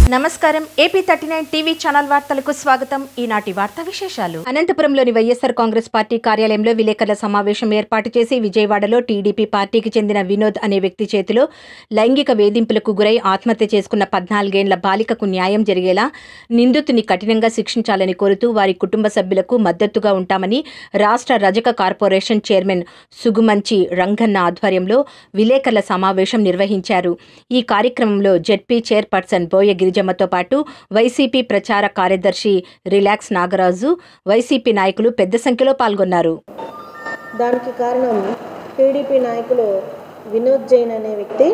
నమస్కారం AP thirty nine TV channel వార్తలకు స్వాగతం ఈనాటి వార్తా విశేషాలు అనంతపురంలోని వైఎస్ఆర్ కాంగ్రెస్ పార్టీ కార్యాలయంలో విలేకరుల సమావేశం ఏర్పాటు చేసి విజయవాడలో టీడీపీ పార్టీకి చెందిన వినోద్ అనే వ్యక్తి చేతిలో లైంగిక వేధింపులకు గురై ఆత్మహత్య చేసుకున్న పద్నాలుగేండ్ల బాలికకు న్యాయం జరిగేలా నిందితుని కఠినంగా శిక్షించాలని కోరుతూ వారి కుటుంబ సభ్యులకు మద్దతుగా ఉంటామని రాష్ట్ర రజక కార్పొరేషన్ చైర్మన్ సుగుమంచి రంగన్న ఆధ్వర్యంలో విలేకరుల సమావేశం నిర్వహించారు ఈ కార్యక్రమంలో జెడ్పీ చైర్పర్సన్ బోయ గిరిజమ్మతో పాటు వైసీపీ ప్రచార కార్యదర్శి రిలాక్స్ నాగరాజు వైసీపీ నాయకులు పెద్ద సంఖ్యలో పాల్గొన్నారు దానికి కారణం టీడీపీ నాయకులు వినోద్ జైన్ అనే వ్యక్తి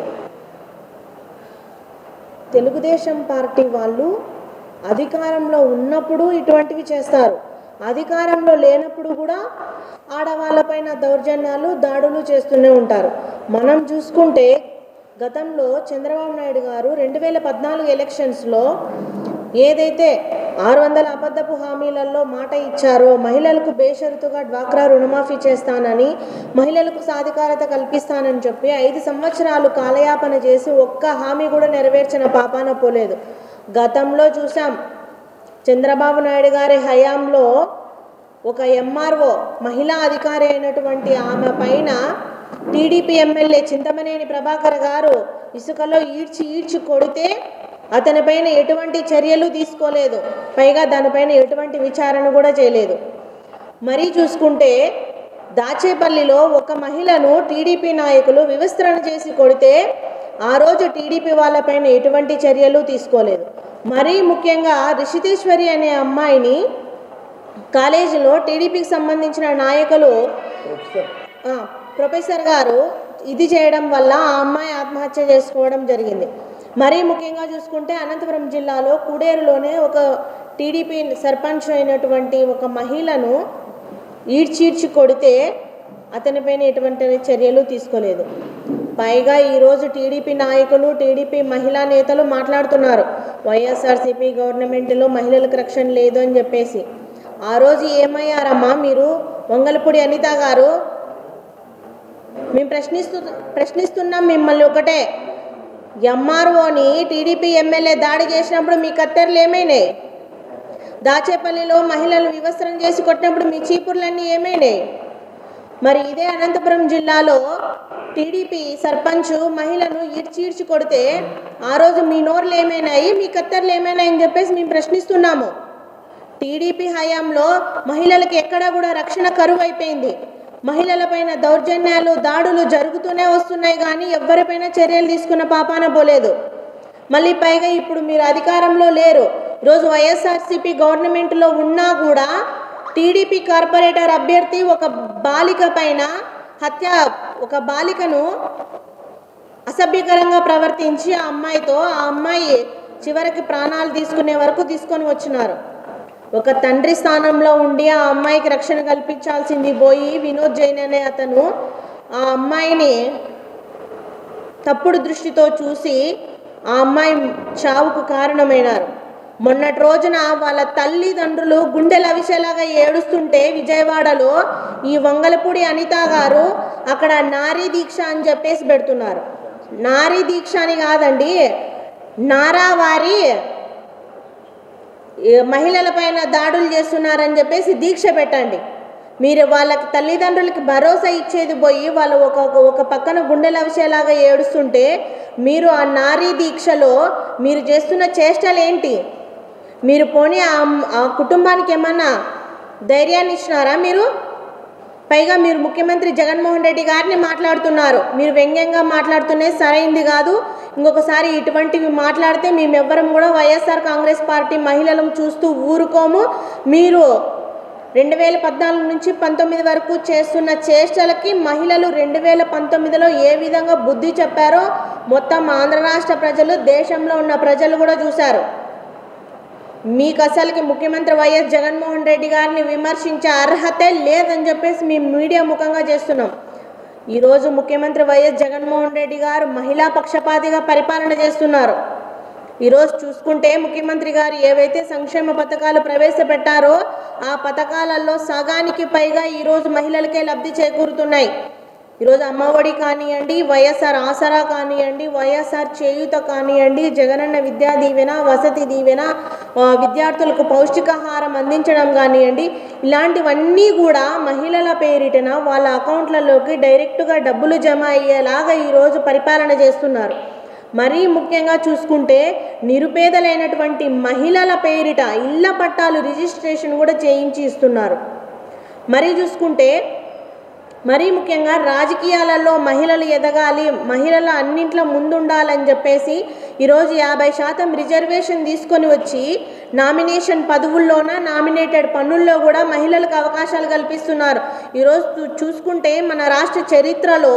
తెలుగుదేశం పార్టీ వాళ్ళు అధికారంలో ఉన్నప్పుడు ఇటువంటివి చేస్తారు అధికారంలో లేనప్పుడు కూడా ఆడవాళ్ళపైన దౌర్జన్యాలు దాడులు చేస్తూనే ఉంటారు మనం చూసుకుంటే గతంలో చంద్రబాబు నాయుడు గారు రెండు వేల పద్నాలుగు ఎలక్షన్స్లో ఏదైతే ఆరు వందల అబద్ధపు హామీలలో మాట ఇచ్చారో మహిళలకు బేషరతుగా డ్వాక్రా రుణమాఫీ చేస్తానని మహిళలకు సాధికారత కల్పిస్తానని చెప్పి ఐదు సంవత్సరాలు కాలయాపన చేసి ఒక్క హామీ కూడా నెరవేర్చిన పాపాన పోలేదు గతంలో చూసాం చంద్రబాబు నాయుడు గారి హయాంలో ఒక ఎంఆర్ఓ మహిళా అధికారి అయినటువంటి ఆమె పైన టీడీపీ ఎమ్మెల్యే చింతమనేని ప్రభాకర్ గారు ఇసుకలో ఈడ్చి ఈడ్చి కొడితే అతనిపైన ఎటువంటి చర్యలు తీసుకోలేదు పైగా దానిపైన ఎటువంటి విచారణ కూడా చేయలేదు మరీ చూసుకుంటే దాచేపల్లిలో ఒక మహిళను టీడీపీ నాయకులు వివస్త్రణ చేసి కొడితే ఆ రోజు టీడీపీ వాళ్ళపైన ఎటువంటి చర్యలు తీసుకోలేదు మరీ ముఖ్యంగా రిషితేశ్వరి అనే అమ్మాయిని కాలేజీలో టీడీపీకి సంబంధించిన నాయకులు ఆ, ప్రొఫెసర్ గారు ఇది చేయడం వల్ల ఆ అమ్మాయి ఆత్మహత్య చేసుకోవడం జరిగింది మరీ ముఖ్యంగా చూసుకుంటే అనంతపురం జిల్లాలో కుడేరులోనే ఒక టీడీపీ సర్పంచ్ అయినటువంటి ఒక మహిళను ఈడ్చీడ్చి కొడితే అతనిపైన ఎటువంటి చర్యలు తీసుకోలేదు పైగా ఈరోజు టీడీపీ నాయకులు టీడీపీ మహిళా నేతలు మాట్లాడుతున్నారు వైఎస్ఆర్సీపీ గవర్నమెంట్లో మహిళలకు రక్షణ లేదు అని చెప్పేసి ఆ రోజు ఏమయ్యారమ్మా మీరు వంగలపూడి అనిత గారు మేము ప్రశ్నిస్తు ప్రశ్నిస్తున్నాం మిమ్మల్ని ఒకటే ఎంఆర్ఓని టీడీపీ ఎమ్మెల్యే దాడి చేసినప్పుడు మీ కత్తెరలు ఏమైనాయి దాచేపల్లిలో మహిళలు వివస్త్రం చేసి కొట్టినప్పుడు మీ చీపుర్లన్నీ ఏమైనాయి మరి ఇదే అనంతపురం జిల్లాలో టీడీపీ సర్పంచ్ మహిళను ఈడ్చి ఈడ్చి కొడితే ఆ రోజు మీ నోర్లు ఏమైనాయి మీ కత్తెరలు ఏమైనాయి అని చెప్పేసి మేము ప్రశ్నిస్తున్నాము టీడీపీ హయాంలో మహిళలకు ఎక్కడా కూడా రక్షణ కరువు అయిపోయింది మహిళలపైన దౌర్జన్యాలు దాడులు జరుగుతూనే వస్తున్నాయి కానీ ఎవరిపైన చర్యలు తీసుకున్న పాపాన పోలేదు మళ్ళీ పైగా ఇప్పుడు మీరు అధికారంలో లేరు ఈరోజు వైఎస్ఆర్సీపీ గవర్నమెంట్లో ఉన్నా కూడా టీడీపీ కార్పొరేటర్ అభ్యర్థి ఒక బాలిక పైన హత్య ఒక బాలికను అసభ్యకరంగా ప్రవర్తించి ఆ అమ్మాయితో ఆ అమ్మాయి చివరికి ప్రాణాలు తీసుకునే వరకు తీసుకొని వచ్చినారు ఒక తండ్రి స్థానంలో ఉండి ఆ అమ్మాయికి రక్షణ కల్పించాల్సింది పోయి వినోద్ జైన్ అనే అతను ఆ అమ్మాయిని తప్పుడు దృష్టితో చూసి ఆ అమ్మాయి చావుకు కారణమైనారు మొన్నటి రోజున వాళ్ళ తల్లిదండ్రులు గుండెలు అవిసేలాగా ఏడుస్తుంటే విజయవాడలో ఈ వంగలపూడి అనిత గారు అక్కడ నారీ దీక్ష అని చెప్పేసి పెడుతున్నారు నారీ దీక్ష అని కాదండి నారావారి ఏ మహిళలపైన దాడులు చేస్తున్నారని చెప్పేసి దీక్ష పెట్టండి మీరు వాళ్ళకి తల్లిదండ్రులకి భరోసా ఇచ్చేది పోయి వాళ్ళు ఒక ఒక- ఒక పక్కన గుండెల విషయాలాగా ఏడుస్తుంటే మీరు ఆ నారీ దీక్షలో మీరు చేస్తున్న చేష్టలు ఏంటి మీరు పోనీ ఆ అమ్- ఆ కుటుంబానికి ఏమన్నా ధైర్యాన్ని ఇచ్చినారా మీరు పైగా మీరు ముఖ్యమంత్రి జగన్మోహన్ రెడ్డి గారిని మాట్లాడుతున్నారు మీరు వ్యంగ్యంగా మాట్లాడుతూనే సరైంది కాదు ఇంకొకసారి ఇటువంటివి మాట్లాడితే మేమెవ్వరం కూడా వైఎస్ఆర్ కాంగ్రెస్ పార్టీ మహిళలను చూస్తూ ఊరుకోము మీరు రెండు వేల పద్నాలుగు నుంచి పంతొమ్మిది వరకు చేస్తున్న చేష్టలకి మహిళలు రెండు వేల పంతొమ్మిదిలో ఏ విధంగా బుద్ధి చెప్పారో మొత్తం ఆంధ్ర రాష్ట్ర ప్రజలు దేశంలో ఉన్న ప్రజలు కూడా చూశారు మీకు అసలుకి ముఖ్యమంత్రి వైఎస్ జగన్మోహన్ రెడ్డి గారిని విమర్శించే అర్హతే లేదని చెప్పేసి మేము మీడియా ముఖంగా చేస్తున్నాం ఈరోజు ముఖ్యమంత్రి వైఎస్ జగన్మోహన్ రెడ్డి గారు మహిళా పక్షపాతిగా పరిపాలన చేస్తున్నారు ఈరోజు చూసుకుంటే ముఖ్యమంత్రి గారు ఏవైతే సంక్షేమ పథకాలు ప్రవేశపెట్టారో ఆ పథకాలలో సగానికి పైగా ఈరోజు మహిళలకే లబ్ధి చేకూరుతున్నాయి ఈరోజు అమ్మఒడి కానివ్వండి వైఎస్ఆర్ ఆసరా కానివ్వండి వైఎస్ఆర్ చేయూత కానివ్వండి జగనన్న విద్యా దీవెన వసతి దీవెన ఆ, విద్యార్థులకు పౌష్టికాహారం అందించడం కానివ్వండి ఇలాంటివన్నీ కూడా మహిళల పేరిటన వాళ్ళ అకౌంట్లలోకి డైరెక్ట్గా డబ్బులు జమ అయ్యేలాగా ఈరోజు పరిపాలన చేస్తున్నారు మరీ ముఖ్యంగా చూసుకుంటే నిరుపేదలైనటువంటి మహిళల పేరిట ఇళ్ల పట్టాలు రిజిస్ట్రేషన్ కూడా చేయించి ఇస్తున్నారు మరీ చూసుకుంటే మరీ ముఖ్యంగా రాజకీయాలలో మహిళలు ఎదగాలి మహిళల అన్నింట్లో ముందుండాలని చెప్పేసి ఈరోజు యాభై శాతం రిజర్వేషన్ తీసుకొని వచ్చి నామినేషన్ పదవుల్లోన నామినేటెడ్ పనుల్లో కూడా మహిళలకు అవకాశాలు కల్పిస్తున్నారు ఈరోజు చూ- చూసుకుంటే మన రాష్ట్ర చరిత్రలో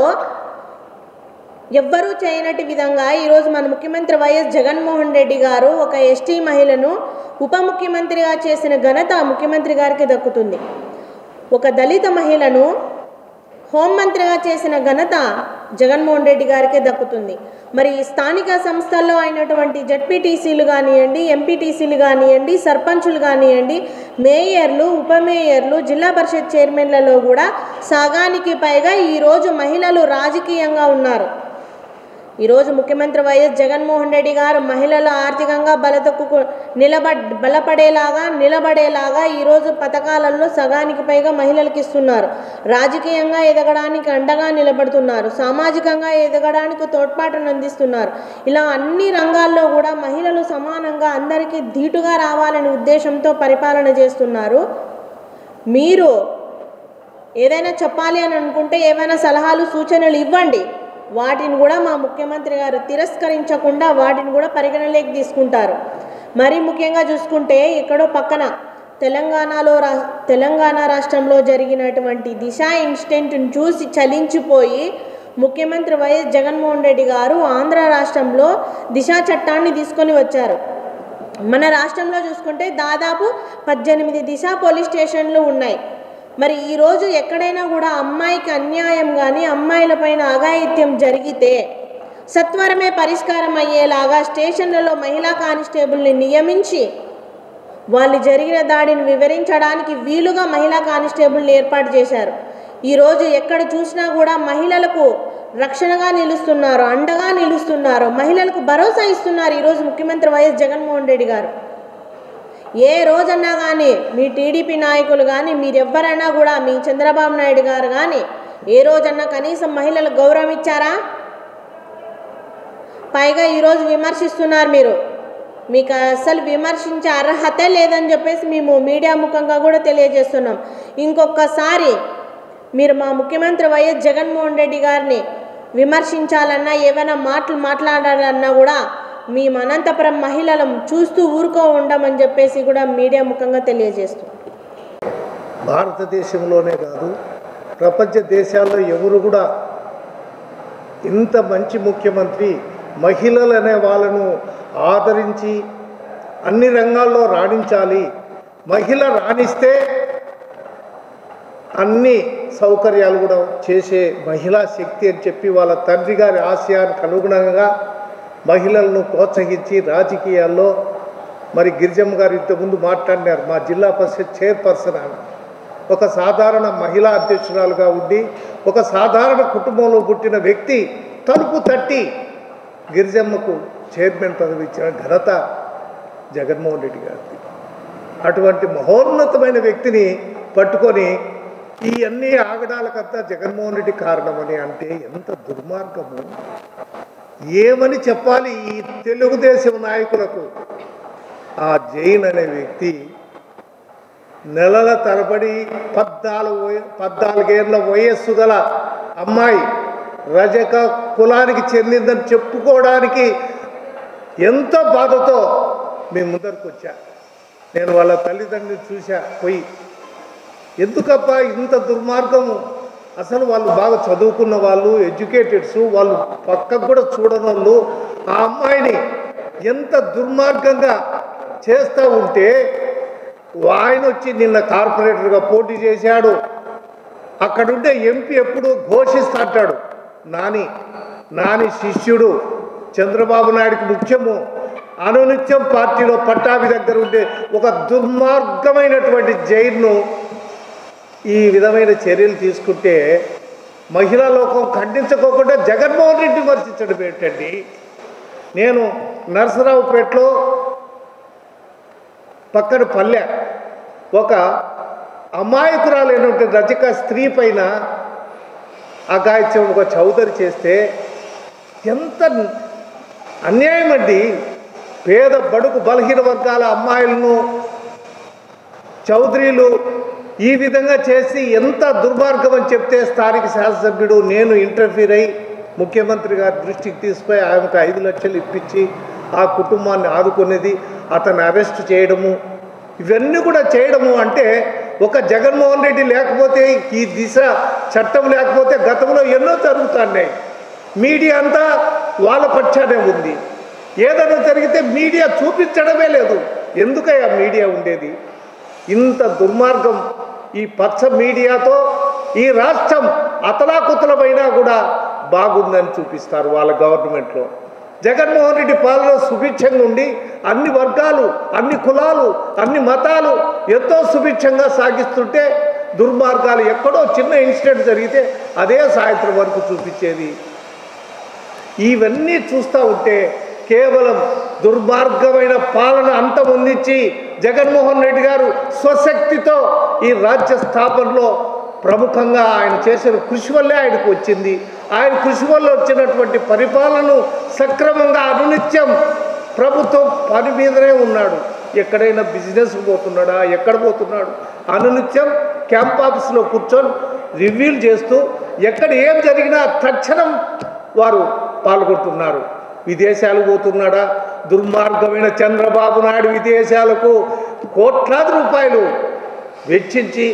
ఎవ్వరూ చేయనటి విధంగా ఈరోజు మన ముఖ్యమంత్రి వైఎస్ జగన్మోహన్ రెడ్డి గారు ఒక ఎస్టీ మహిళను ఉప ముఖ్యమంత్రిగా చేసిన ఘనత ముఖ్యమంత్రి గారికి దక్కుతుంది ఒక దళిత మహిళను హోంమంత్రిగా చేసిన ఘనత జగన్మోహన్ రెడ్డి గారికే దక్కుతుంది మరి ఈ స్థానిక సంస్థల్లో అయినటువంటి జడ్పీటీసీలు కానివ్వండి ఎంపీటీసీలు కానివ్వండి సర్పంచులు కానివ్వండి మేయర్లు ఉప మేయర్లు జిల్లా పరిషత్ చైర్మన్లలో కూడా సగానికి పైగా ఈరోజు మహిళలు రాజకీయంగా ఉన్నారు ఈరోజు ముఖ్యమంత్రి వైఎస్ జగన్మోహన్ రెడ్డి గారు మహిళలు ఆర్థికంగా బలతకు నిలబ బలపడేలాగా నిలబడేలాగా ఈరోజు పథకాలలో సగానికి పైగా మహిళలకు ఇస్తున్నారు రాజకీయంగా ఎదగడానికి అండగా నిలబడుతున్నారు సామాజికంగా ఎదగడానికి తోడ్పాటును అందిస్తున్నారు ఇలా అన్ని రంగాల్లో కూడా మహిళలు సమానంగా అందరికీ ధీటుగా రావాలనే ఉద్దేశంతో పరిపాలన చేస్తున్నారు మీరు ఏదైనా చెప్పాలి అని అనుకుంటే ఏమైనా సలహాలు సూచనలు ఇవ్వండి వాటిని కూడా మా ముఖ్యమంత్రి గారు తిరస్కరించకుండా వాటిని కూడా పరిగణలోకి తీసుకుంటారు మరీ ముఖ్యంగా చూసుకుంటే ఎక్కడో పక్కన తెలంగాణలో రా తెలంగాణ రాష్ట్రంలో జరిగినటువంటి దిశ ఇన్సిడెంట్ని చూసి చలించిపోయి ముఖ్యమంత్రి వైఎస్ జగన్మోహన్ రెడ్డి గారు ఆంధ్ర రాష్ట్రంలో దిశ చట్టాన్ని తీసుకొని వచ్చారు మన రాష్ట్రంలో చూసుకుంటే దాదాపు పద్దెనిమిది దిశ పోలీస్ స్టేషన్లు ఉన్నాయి మరి ఈరోజు ఎక్కడైనా కూడా అమ్మాయికి అన్యాయం కానీ అమ్మాయిలపైన అఘాయిత్యం జరిగితే సత్వరమే పరిష్కారం అయ్యేలాగా స్టేషన్లలో మహిళా కానిస్టేబుల్ని నియమించి వాళ్ళు జరిగిన దాడిని వివరించడానికి వీలుగా మహిళా కానిస్టేబుల్ని ఏర్పాటు చేశారు ఈరోజు ఎక్కడ చూసినా కూడా మహిళలకు రక్షణగా నిలుస్తున్నారు అండగా నిలుస్తున్నారు మహిళలకు భరోసా ఇస్తున్నారు ఈరోజు ముఖ్యమంత్రి వైఎస్ జగన్మోహన్ రెడ్డి గారు ఏ రోజన్నా కానీ మీ టీడీపీ నాయకులు కానీ మీరెవ్వరైనా కూడా మీ చంద్రబాబు నాయుడు గారు కానీ ఏ రోజన్నా కనీసం మహిళలకు గౌరవం ఇచ్చారా పైగా ఈరోజు విమర్శిస్తున్నారు మీరు మీకు అసలు విమర్శించే అర్హత లేదని చెప్పేసి మేము మీడియా ముఖంగా కూడా తెలియజేస్తున్నాం ఇంకొకసారి మీరు మా ముఖ్యమంత్రి వైఎస్ జగన్మోహన్ రెడ్డి గారిని విమర్శించాలన్నా ఏమైనా మాటలు మాట్లాడాలన్నా కూడా మేము అనంతపురం మహిళలం చూస్తూ ఊరుకో ఉండమని చెప్పేసి కూడా మీడియా ముఖంగా తెలియజేస్తున్నాం భారతదేశంలోనే కాదు ప్రపంచ దేశాల్లో ఎవరు కూడా ఇంత మంచి ముఖ్యమంత్రి మహిళలు అనే వాళ్ళను ఆదరించి అన్ని రంగాల్లో రాణించాలి మహిళ రాణిస్తే అన్ని సౌకర్యాలు కూడా చేసే మహిళా శక్తి అని చెప్పి వాళ్ళ తండ్రి గారి ఆశయానికి అనుగుణంగా మహిళలను ప్రోత్సహించి రాజకీయాల్లో మరి గిరిజమ్మ గారు ఇంతకుముందు మాట్లాడినారు మా జిల్లా పరిషత్ చైర్పర్సన్ ఆమె ఒక సాధారణ మహిళా అధ్యక్షురాలుగా ఉండి ఒక సాధారణ కుటుంబంలో పుట్టిన వ్యక్తి తలుపు తట్టి గిరిజమ్మకు చైర్మన్ పదవి ఇచ్చిన ఘనత జగన్మోహన్ రెడ్డి గారిది అటువంటి మహోన్నతమైన వ్యక్తిని పట్టుకొని ఈ అన్ని ఆగడాలకంతా జగన్మోహన్ రెడ్డి కారణమని అంటే ఎంత దుర్మార్గము ఏమని చెప్పాలి ఈ తెలుగుదేశం నాయకులకు ఆ జైన్ అనే వ్యక్తి నెలల తరబడి పద్నాలుగు వయ- పద్నాలుగేళ్ల వయస్సు గల అమ్మాయి రజక కులానికి చెందిందని చెప్పుకోవడానికి ఎంతో బాధతో మీ ముందరికి వచ్చా నేను వాళ్ళ తల్లిదండ్రులు చూసా పోయి ఎందుకబ్బా ఇంత దుర్మార్గము అసలు వాళ్ళు బాగా చదువుకున్న వాళ్ళు ఎడ్యుకేటెడ్స్ వాళ్ళు పక్కకు కూడా చూడని వాళ్ళు ఆ అమ్మాయిని ఎంత దుర్మార్గంగా చేస్తూ ఉంటే ఆయన వచ్చి నిన్న కార్పొరేటర్గా పోటీ చేశాడు అక్కడుండే ఎంపీ ఎప్పుడు ఘోషిస్తాడు నాని నాని శిష్యుడు చంద్రబాబు నాయుడికి ముఖ్యము అనునిత్యం పార్టీలో పట్టాభి దగ్గర ఉండే ఒక దుర్మార్గమైనటువంటి జైలును ఈ విధమైన చర్యలు తీసుకుంటే మహిళా లోకం ఖండించుకోకుండా జగన్మోహన్ రెడ్డి విమర్శించడం ఏంటండి నేను నరసరావుపేటలో పక్కన పల్లె ఒక అమాయకురాలైనటువంటి రజక స్త్రీ పైన అగాయత్యం ఒక చౌదరి చేస్తే ఎంత అన్యాయం అండి పేద బడుగు బలహీన వర్గాల అమ్మాయిలను చౌదరీలు ఈ విధంగా చేసి ఎంత దుర్మార్గం అని చెప్తే స్థానిక శాసనసభ్యుడు నేను ఇంటర్ఫీర్ అయి ముఖ్యమంత్రి గారి దృష్టికి తీసుకుపోయి ఆమెకు ఐదు లక్షలు ఇప్పించి ఆ కుటుంబాన్ని ఆదుకునేది అతను అరెస్ట్ చేయడము ఇవన్నీ కూడా చేయడము అంటే ఒక జగన్మోహన్ రెడ్డి లేకపోతే ఈ దిశ చట్టం లేకపోతే గతంలో ఎన్నో జరుగుతున్నాయి మీడియా అంతా వాళ్ళ పక్షానే ఉంది ఏదైనా జరిగితే మీడియా చూపించడమే లేదు ఎందుకయ్యా మీడియా ఉండేది ఇంత దుర్మార్గం ఈ పచ్చ మీడియాతో ఈ రాష్ట్రం అతలాకుతలమైనా కూడా బాగుందని చూపిస్తారు వాళ్ళ గవర్నమెంట్లో జగన్మోహన్ రెడ్డి పాలన సుభిక్షంగా ఉండి అన్ని వర్గాలు అన్ని కులాలు అన్ని మతాలు ఎంతో సుభిక్షంగా సాగిస్తుంటే దుర్మార్గాలు ఎక్కడో చిన్న ఇన్సిడెంట్ జరిగితే అదే సాయంత్రం వరకు చూపించేది ఇవన్నీ చూస్తూ ఉంటే కేవలం దుర్మార్గమైన పాలన అంతమొందించి జగన్మోహన్ రెడ్డి గారు స్వశక్తితో ఈ రాజ్య స్థాపనలో ప్రముఖంగా ఆయన చేసిన కృషి వల్లే ఆయనకు వచ్చింది ఆయన కృషి వల్ల వచ్చినటువంటి పరిపాలనను సక్రమంగా అనునిత్యం ప్రభుత్వం పని మీదనే ఉన్నాడు ఎక్కడైనా బిజినెస్ పోతున్నాడా ఎక్కడ పోతున్నాడు అనునిత్యం క్యాంప్ ఆఫీస్లో కూర్చొని రివ్యూలు చేస్తూ ఎక్కడ ఏం జరిగినా తక్షణం వారు పాల్గొంటున్నారు విదేశాలు పోతున్నాడా దుర్మార్గమైన చంద్రబాబు నాయుడు విదేశాలకు కోట్లాది రూపాయలు వెచ్చించి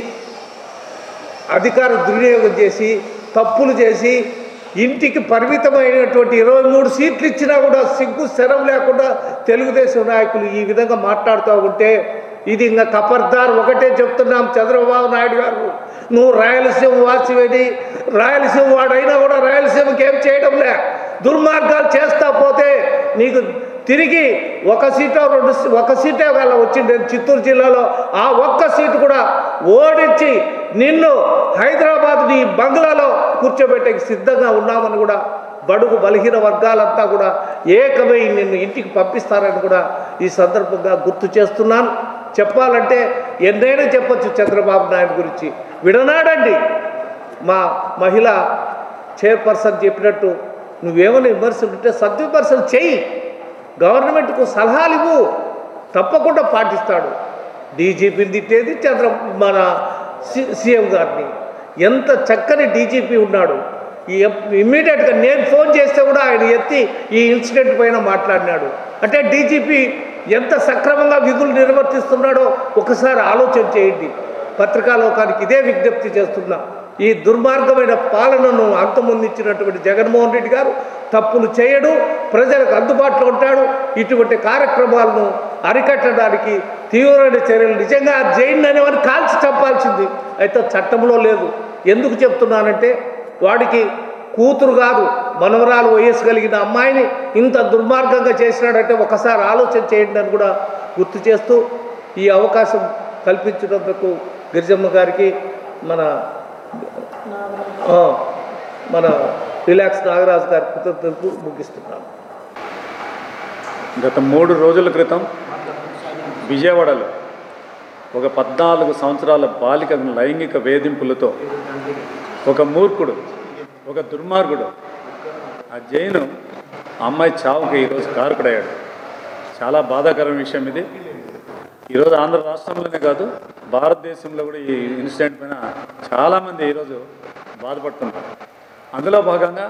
అధికార దుర్వినియోగం చేసి తప్పులు చేసి ఇంటికి పరిమితమైనటువంటి ఇరవై మూడు సీట్లు ఇచ్చినా కూడా సిగ్గు శరం లేకుండా తెలుగుదేశం నాయకులు ఈ విధంగా మాట్లాడుతూ ఉంటే ఇది ఇంకా కపర్దార్ ఒకటే చెప్తున్నాం చంద్రబాబు నాయుడు గారు నువ్వు రాయలసీమ వాసివేది రాయలసీమ వాడైనా కూడా రాయలసీమకి ఏం చేయడం లే దుర్మార్గాలు చేస్తా పోతే నీకు తిరిగి ఒక సీటో రెండు సీ- ఒక సీటే వాళ్ళ వచ్చింది చిత్తూరు జిల్లాలో ఆ ఒక్క సీటు కూడా ఓడించి నిన్ను హైదరాబాద్ నీ బంగ్లాలో కూర్చోబెట్టే సిద్ధంగా ఉన్నామని కూడా బడుగు బలహీన వర్గాలంతా కూడా ఏకమై నిన్ను ఇంటికి పంపిస్తారని కూడా ఈ సందర్భంగా గుర్తు చేస్తున్నాను చెప్పాలంటే ఎన్నైనా చెప్పొచ్చు చంద్రబాబు నాయుడు గురించి విడనాడండి మా మహిళ చైర్పర్సన్ చెప్పినట్టు నువ్వేమైనా విమర్శలు ఉంటే సద్విమర్శలు చెయ్యి గవర్నమెంట్కు సలహాలు ఇవ్వు తప్పకుండా పాటిస్తాడు డీజీపీని తిట్టేది చంద్ర మన సి- సీఎం గారిని ఎంత చక్కని డీజీపీ ఉన్నాడు ఈ ఇమ్మీడియట్గా నేను ఫోన్ చేస్తే కూడా ఆయన ఎత్తి ఈ ఇన్సిడెంట్ పైన మాట్లాడినాడు అంటే డీజీపీ ఎంత సక్రమంగా విధులు నిర్వర్తిస్తున్నాడో ఒకసారి ఆలోచన చేయండి పత్రికా లోకానికి ఇదే విజ్ఞప్తి చేస్తున్నా ఈ దుర్మార్గమైన పాలనను అంతమొందించినటువంటి జగన్మోహన్ రెడ్డి గారు తప్పులు చేయడు ప్రజలకు అందుబాటులో ఉంటాడు ఇటువంటి కార్యక్రమాలను అరికట్టడానికి తీవ్రమైన చర్యలు నిజంగా జైన్ అనేవాడిని కాల్చి చంపాల్సింది అయితే చట్టంలో లేదు ఎందుకు చెప్తున్నానంటే వాడికి కూతురు కాదు మనవరాలు వయస్సు కలిగిన అమ్మాయిని ఇంత దుర్మార్గంగా చేసినాడంటే ఒకసారి ఆలోచన చేయండి అని కూడా గుర్తు చేస్తూ ఈ అవకాశం కల్పించినందుకు గిరిజమ్మ గారికి మన ఆ, మన రిలాక్స్ నాగరాజు గారి కృతజ్ఞతలు ముగిస్తున్నాను గత మూడు రోజుల క్రితం విజయవాడలో ఒక పద్నాలుగు సంవత్సరాల బాలికను లైంగిక వేధింపులతో ఒక మూర్ఖుడు ఒక దుర్మార్గుడు ఆ జైను ఆ అమ్మాయి చావుకి ఈరోజు కారకుడయ్యాడు చాలా బాధాకరమైన విషయం ఇది ఈరోజు ఆంధ్ర రాష్ట్రంలోనే కాదు భారతదేశంలో కూడా ఈ ఇన్సిడెంట్ పైన చాలామంది ఈరోజు బాధపడుతున్నారు అందులో భాగంగా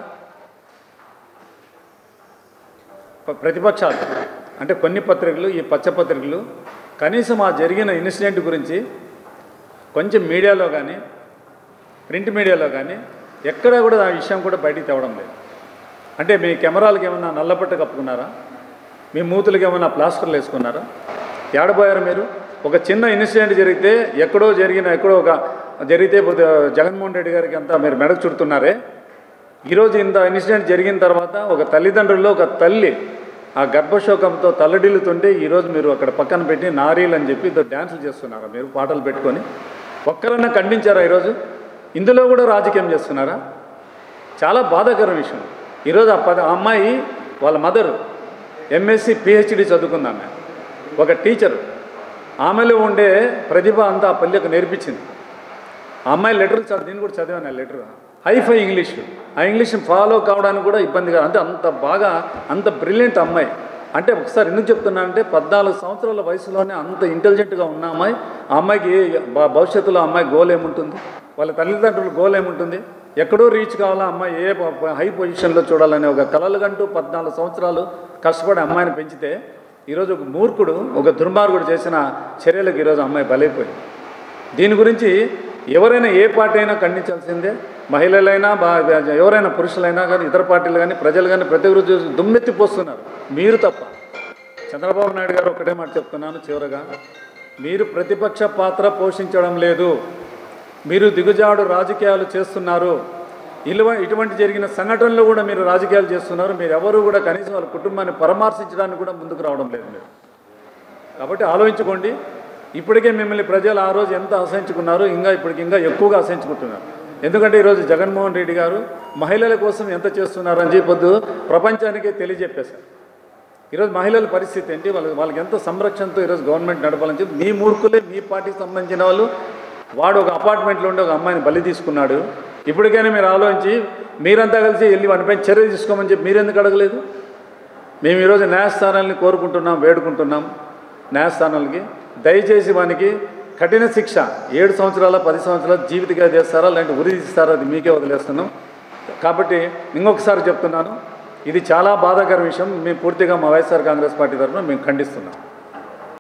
ప- ప్రతిపక్షాలు అంటే కొన్ని పత్రికలు ఈ పచ్చ పత్రికలు కనీసం ఆ జరిగిన ఇన్సిడెంట్ గురించి కొంచెం మీడియాలో కానీ ప్రింట్ మీడియాలో కానీ ఎక్కడ కూడా ఆ విషయం కూడా బయటికి తేవడం లేదు అంటే మీ కెమెరాలకు ఏమన్నా నల్లపట్ట కప్పుకున్నారా మీ మూతులకు ఏమన్నా ప్లాస్టర్లు వేసుకున్నారా ఏడబోయారు మీరు ఒక చిన్న ఇన్సిడెంట్ జరిగితే ఎక్కడో జరిగిన ఎక్కడో ఒక జరిగితే పోతే జగన్మోహన్ రెడ్డి గారికి అంతా మీరు మెడకు చుడుతున్నారే ఈరోజు ఇంత ఇన్సిడెంట్ జరిగిన తర్వాత ఒక తల్లిదండ్రుల్లో ఒక తల్లి ఆ గర్భశోకంతో తల్లడిల్లుతుంటే ఈరోజు మీరు అక్కడ పక్కన పెట్టి నారీలు అని చెప్పి ఇద్దరు డ్యాన్సులు చేస్తున్నారా మీరు పాటలు పెట్టుకొని ఒక్కరన్నా ఖండించారా ఈరోజు ఇందులో కూడా రాజకీయం చేస్తున్నారా చాలా బాధాకర విషయం ఈరోజు ఆ పద ఆ అమ్మాయి వాళ్ళ మదరు ఎంఎస్సి పిహెచ్డి చదువుకుంది ఆమె ఒక టీచరు ఆమెలో ఉండే ప్రతిభ అంతా ఆ పల్లెకు నేర్పించింది ఆ అమ్మాయి లెటర్లు చదివి నేను కూడా చదివాను ఆ లెటర్ హైఫై ఇంగ్లీష్ ఆ ఇంగ్లీష్ ఫాలో కావడానికి కూడా ఇబ్బందిగా అంటే అంత బాగా అంత బ్రిలియంట్ అమ్మాయి అంటే ఒకసారి ఎందుకు చెప్తున్నా అంటే పద్నాలుగు సంవత్సరాల వయసులోనే అంత ఇంటెలిజెంట్గా ఉన్న అమ్మాయి ఆ అమ్మాయికి ఏ- భ- భవిష్యత్తులో ఆ అమ్మాయి గోల్ ఏముంటుంది వాళ్ళ తల్లిదండ్రుల గోల్ ఏముంటుంది ఎక్కడో రీచ్ కావాలా అమ్మాయి ఏ ప- ప- హై పొజిషన్లో చూడాలనే ఒక కలలుగంటూ పద్నాలుగు సంవత్సరాలు కష్టపడి అమ్మాయిని పెంచితే ఈరోజు ఒక మూర్ఖుడు ఒక దుర్మార్గుడు చేసిన చర్యలకు ఈరోజు అమ్మాయి బలైపోయింది దీని గురించి ఎవరైనా ఏ పార్టీ అయినా ఖండించాల్సిందే మహిళలైనా బా ఎవరైనా పురుషులైనా కానీ ఇతర పార్టీలు కానీ ప్రజలు కానీ ప్రతి ఒక్కరు చూసి దుమ్మెత్తిపోస్తున్నారు మీరు తప్ప చంద్రబాబు నాయుడు గారు ఒకటే మాట చెప్తున్నాను చివరగా మీరు ప్రతిపక్ష పాత్ర పోషించడం లేదు మీరు దిగుజాడు రాజకీయాలు చేస్తున్నారు ఇలువ ఇటువంటి జరిగిన సంఘటనలు కూడా మీరు రాజకీయాలు చేస్తున్నారు మీరు ఎవరు కూడా కనీసం వాళ్ళ కుటుంబాన్ని పరామర్శించడానికి కూడా ముందుకు రావడం లేదు మీరు కాబట్టి ఆలోచించుకోండి ఇప్పటికే మిమ్మల్ని ప్రజలు ఆ రోజు ఎంత అసహించుకున్నారు ఇంకా ఇప్పటికి ఇంకా ఎక్కువగా అసహించుకుంటున్నారు ఎందుకంటే ఈరోజు జగన్మోహన్ రెడ్డి గారు మహిళల కోసం ఎంత చేస్తున్నారు అని చెప్పొద్దు ప్రపంచానికే తెలియజెప్పేశారు ఈరోజు మహిళల పరిస్థితి ఏంటి వాళ్ళకి వాళ్ళకి ఎంత సంరక్షణతో ఈరోజు గవర్నమెంట్ నడపాలని చెప్పి మీ మూర్ఖులే మీ పార్టీకి సంబంధించిన వాళ్ళు వాడు ఒక అపార్ట్మెంట్లో ఉండి ఒక అమ్మాయిని బలి తీసుకున్నాడు ఇప్పటికైనా మీరు ఆలోచించి మీరంతా కలిసి వెళ్ళి వానిపైన చర్య తీసుకోమని చెప్పి మీరెందుకు అడగలేదు మేము ఈరోజు న్యాయస్థానాలని కోరుకుంటున్నాం వేడుకుంటున్నాం న్యాయస్థానాలకి దయచేసి వానికి కఠిన శిక్ష ఏడు సంవత్సరాల పది సంవత్సరాల జీవితగా చేస్తారా లేదంటే ఉరి తీస్తారా అది మీకే వదిలేస్తున్నాం కాబట్టి ఇంకొకసారి చెప్తున్నాను ఇది చాలా బాధాకర విషయం మేము పూర్తిగా మా వైఎస్ఆర్ కాంగ్రెస్ పార్టీ తరఫున మేము ఖండిస్తున్నాం